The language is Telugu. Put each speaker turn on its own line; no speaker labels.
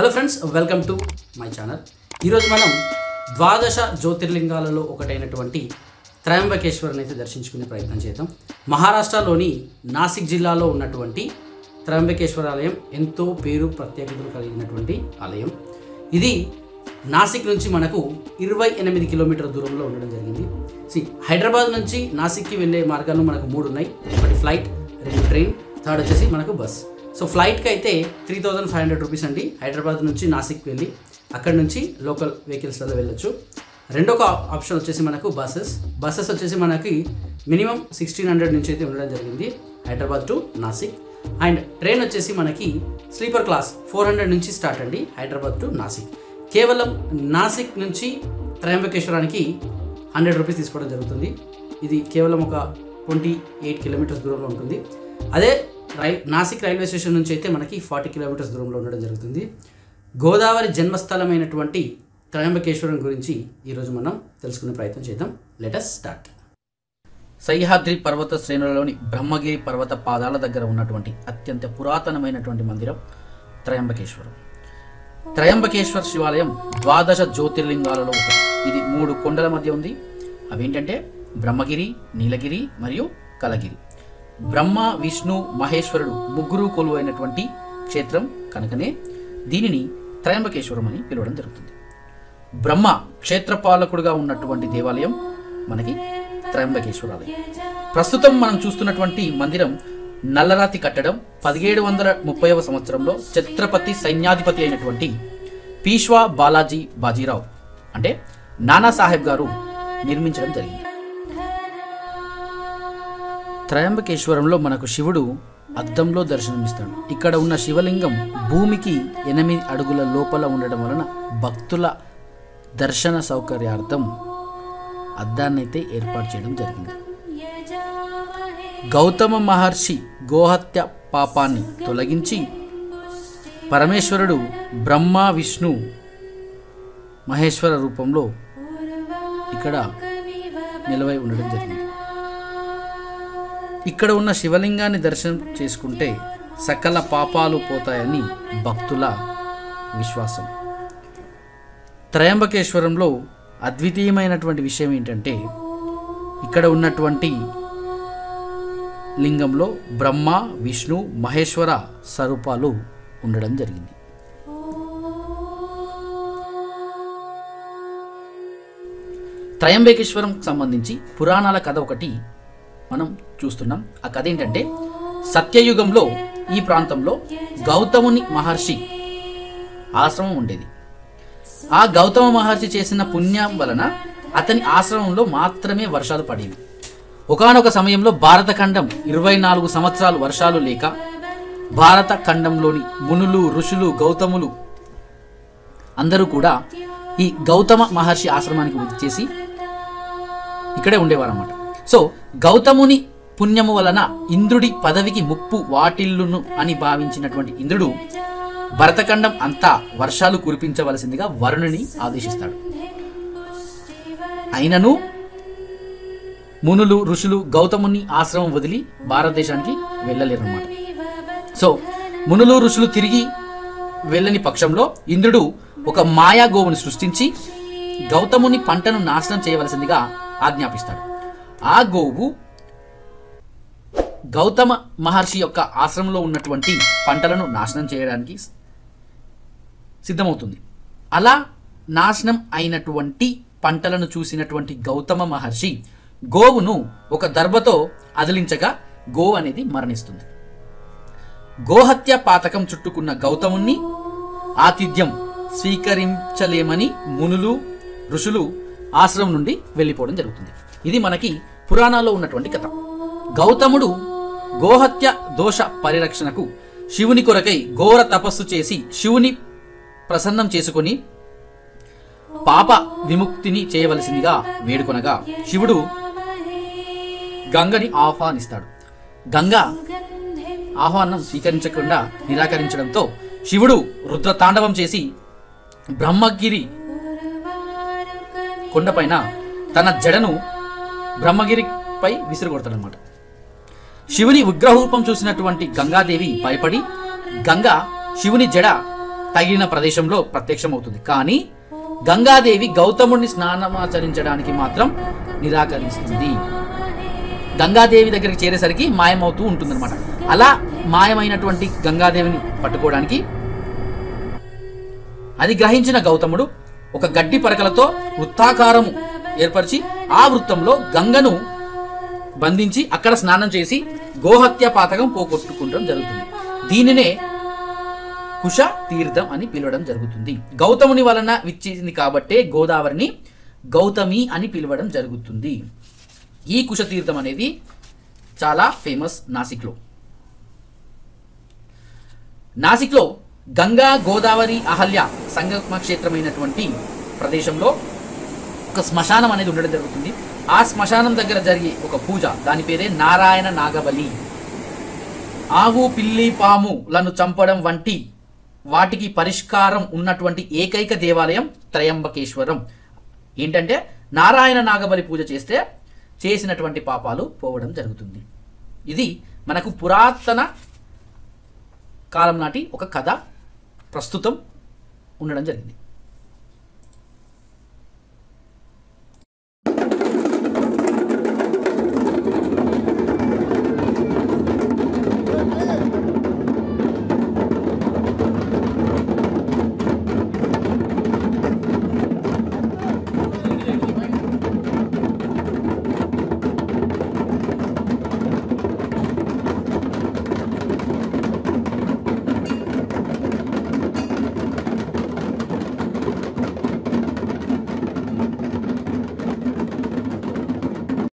hello friends welcome to my channel ఈరోజు మనం ద్వాదశ జ్యోతిర్లింగాలలో ఒకటైనటువంటి త్రయంబకేశ్వరుని అయితే దర్శించుకునే ప్రయత్నం చేద్దాం మహారాష్ట్రలోని నాసిక్ జిల్లాలో ఉన్నటువంటి త్రయంబకేశ్వర ఆలయం ఎంతో పేరు ప్రత్యేకతలు కలిగినటువంటి ఆలయం ఇది నాసిక్ నుంచి మనకు ఇరవై ఎనిమిది కిలోమీటర్ల దూరంలో ఉండడం జరిగింది సి హైదరాబాద్ నుంచి నాసిక్కి వెళ్ళే మార్గాలు మనకు మూడు ఉన్నాయి ఒకటి ఫ్లైట్ రెండు ట్రైన్ థర్డ్ వచ్చేసి మనకు బస్ సో ఫ్లైట్కి అయితే three thousand five hundred rupees అండి హైదరాబాద్ నుంచి నాసిక్ వెళ్ళి అక్కడ నుంచి లోకల్ వెహికల్స్లలో వెళ్ళొచ్చు రెండొక ఆప్షన్ వచ్చేసి మనకు బస్సెస్ బస్సెస్ వచ్చేసి మనకి మినిమం సిక్స్టీన్ హండ్రెడ్ నుంచి అయితే ఉండడం జరిగింది Hyderabad to Nasik and train వచ్చేసి మనకి స్లీపర్ క్లాస్ ఫోర్ హండ్రెడ్ నుంచి స్టార్ట్ అండి హైదరాబాద్ టు నాసిక్ కేవలం నాసిక్ నుంచి త్రయంబకేశ్వరానికి హండ్రెడ్ రూపీస్ తీసుకోవడం జరుగుతుంది ఇది కేవలం ఒక ట్వంటీ ఎయిట్ కిలోమీటర్స్ దూరంలో ఉంటుంది అదే రైల్ నాసిక్ రైల్వే స్టేషన్ నుంచి అయితే మనకి ఫార్టీ కిలోమీటర్స్ దూరంలో ఉండడం జరుగుతుంది గోదావరి జన్మస్థలమైనటువంటి త్రయంబకేశ్వరం గురించి ఈరోజు మనం తెలుసుకునే ప్రయత్నం చేద్దాం లెటస్ స్టార్ట్ సహ్యాద్రి పర్వత శ్రేణులలోని బ్రహ్మగిరి పర్వత పాదాల దగ్గర ఉన్నటువంటి అత్యంత పురాతనమైనటువంటి మందిరం త్రయంబకేశ్వరం త్రయంబకేశ్వర శివాలయం ద్వాదశ జ్యోతిర్లింగాలలో ఒకటి ఇది మూడు కొండల మధ్య ఉంది అవేంటంటే బ్రహ్మగిరి నీలగిరి మరియు కలగిరి బ్రహ్మ విష్ణు మహేశ్వరుడు ముగ్గురు కొలువైనటువంటి క్షేత్రం కనుకనే దీనిని త్రయంబకేశ్వరం అని పిలవడం జరుగుతుంది బ్రహ్మ క్షేత్రపాలకుడుగా ఉన్నటువంటి దేవాలయం మనకి త్రయంబకేశ్వరాలయం ప్రస్తుతం మనం చూస్తున్నటువంటి మందిరం నల్లరాతి కట్టడం పదిహేడు వందల ముప్పైవ సంవత్సరంలో ఛత్రపతి సైన్యాధిపతి అయినటువంటి పీష్వా బాలాజీ బాజీరావు అంటే నానాసాహెబ్ గారు నిర్మించడం జరిగింది త్రయంబకేశ్వరంలో మనకు శివుడు అద్దంలో దర్శనమిస్తాడు ఇక్కడ ఉన్న శివలింగం భూమికి ఎనిమిది అడుగుల లోపల ఉండడం వలన భక్తుల దర్శన సౌకర్యార్థం అద్దాన్నైతే ఏర్పాటు చేయడం జరిగింది గౌతమ మహర్షి గోహత్య పాపాన్ని తొలగించి పరమేశ్వరుడు బ్రహ్మ విష్ణు మహేశ్వర రూపంలో ఇక్కడ నిలవై ఉండడం జరిగింది ఇక్కడ ఉన్న శివలింగాన్ని దర్శనం చేసుకుంటే సకల పాపాలు పోతాయని భక్తుల విశ్వాసం త్రయంబకేశ్వరంలో అద్వితీయమైనటువంటి విషయం ఏంటంటే ఇక్కడ ఉన్నటువంటి లింగంలో బ్రహ్మ విష్ణు మహేశ్వర స్వరూపాలు ఉండడం జరిగింది త్రయంబకేశ్వరం సంబంధించి పురాణాల కథ ఒకటి మనం చూస్తున్నాం ఆ కథ ఏంటంటే సత్యయుగంలో ఈ ప్రాంతంలో గౌతముని మహర్షి ఆశ్రమం ఉండేది ఆ గౌతమ మహర్షి చేసిన పుణ్యం వలన అతని ఆశ్రమంలో మాత్రమే వర్షాలు పడేవి ఒకానొక సమయంలో భారత ఖండం ఇరవై నాలుగు సంవత్సరాలు వర్షాలు లేక భారత ఖండంలోని మునులు ఋషులు గౌతములు అందరూ కూడా ఈ గౌతమ మహర్షి ఆశ్రమానికి వచ్చేసి ఇక్కడే ఉండేవారన్నమాట సో గౌతముని పుణ్యము వలన ఇంద్రుడి పదవికి ముప్పు వాటిల్లును అని భావించినటువంటి ఇంద్రుడు భరతఖండం అంతా వర్షాలు కురిపించవలసిందిగా వరుణుని ఆదేశిస్తాడు అయినను మునులు ఋషులు గౌతముని ఆశ్రమం వదిలి భారతదేశానికి వెళ్ళలేరన్నమాట సో మునులు ఋషులు తిరిగి వెళ్ళని పక్షంలో ఇంద్రుడు ఒక మాయా గోవుని సృష్టించి గౌతముని పంటను నాశనం చేయవలసిందిగా ఆజ్ఞాపిస్తాడు ఆ గోవు గౌతమ మహర్షి యొక్క ఆశ్రమంలో ఉన్నటువంటి పంటలను నాశనం చేయడానికి సిద్ధమవుతుంది అలా నాశనం అయినటువంటి పంటలను చూసినటువంటి గౌతమ మహర్షి గోవును ఒక దర్భతో అదిలించగా గో అనేది మరణిస్తుంది గోహత్య పాతకం చుట్టుకున్న గౌతముణ్ణి ఆతిథ్యం స్వీకరించలేమని మునులు ఋషులు ఆశ్రమం నుండి వెళ్ళిపోవడం జరుగుతుంది ఇది మనకి పురాణాల్లో ఉన్నటువంటి కథ గౌతముడు గోహత్య దోష పరిరక్షణకు శివుని కొరకై ఘోర తపస్సు చేసి శివుని ప్రసన్నం చేసుకొని పాప విముక్తిని చేయవలసిందిగా వేడుకొనగా శివుడు గంగని ఆహ్వానిస్తాడు గంగ ఆహ్వానం స్వీకరించకుండా నిరాకరించడంతో శివుడు రుద్ర తాండవం చేసి బ్రహ్మగిరి కొండపైన తన జడను బ్రహ్మగిరిపై విసిరికొడతాడనమాట శివుని విగ్రహరూపం చూసినటువంటి గంగాదేవి భయపడి గంగ శివుని జడ
తగిన ప్రదేశంలో ప్రత్యక్షమవుతుంది కానీ గంగాదేవి గౌతముడిని స్నానమాచరించడానికి మాత్రం నిరాకరిస్తుంది గంగాదేవి దగ్గరికి చేరేసరికి మాయమవుతూ ఉంటుందన్నమాట అలా మాయమైనటువంటి గంగాదేవిని పట్టుకోవడానికి అది గ్రహించిన గౌతముడు ఒక గడ్డి పరకలతో వృత్తాకారము ఏర్పరిచి ఆ వృత్తంలో గంగను బంధించి అక్కడ స్నానం చేసి గోహత్య పాతకం పోగొట్టుకుంటడం జరుగుతుంది దీనినే కుష తీర్థం అని పిలవడం జరుగుతుంది గౌతముని వలన విచ్చేసింది కాబట్టే గోదావరిని గౌతమి అని పిలవడం జరుగుతుంది ఈ కుష తీర్థం అనేది చాలా ఫేమస్ నాసిక్లో నాసిక్లో గంగా గోదావరి అహల్య సంగమ క్షేత్రమైనటువంటి ప్రదేశంలో ఒక శ్మశానం అనేది ఉండడం జరుగుతుంది ఆ శ్మశానం దగ్గర జరిగే ఒక పూజ దాని పేరే నారాయణ నాగబలి ఆవు పిల్లి పాములను చంపడం వంటి వాటికి పరిష్కారం ఉన్నటువంటి ఏకైక దేవాలయం త్రయంబకేశ్వరం ఏంటంటే నారాయణ నాగబలి పూజ చేస్తే చేసినటువంటి పాపాలు పోవడం జరుగుతుంది ఇది మనకు పురాతన కాలం నాటి ఒక కథ ప్రస్తుతం ఉండడం జరిగింది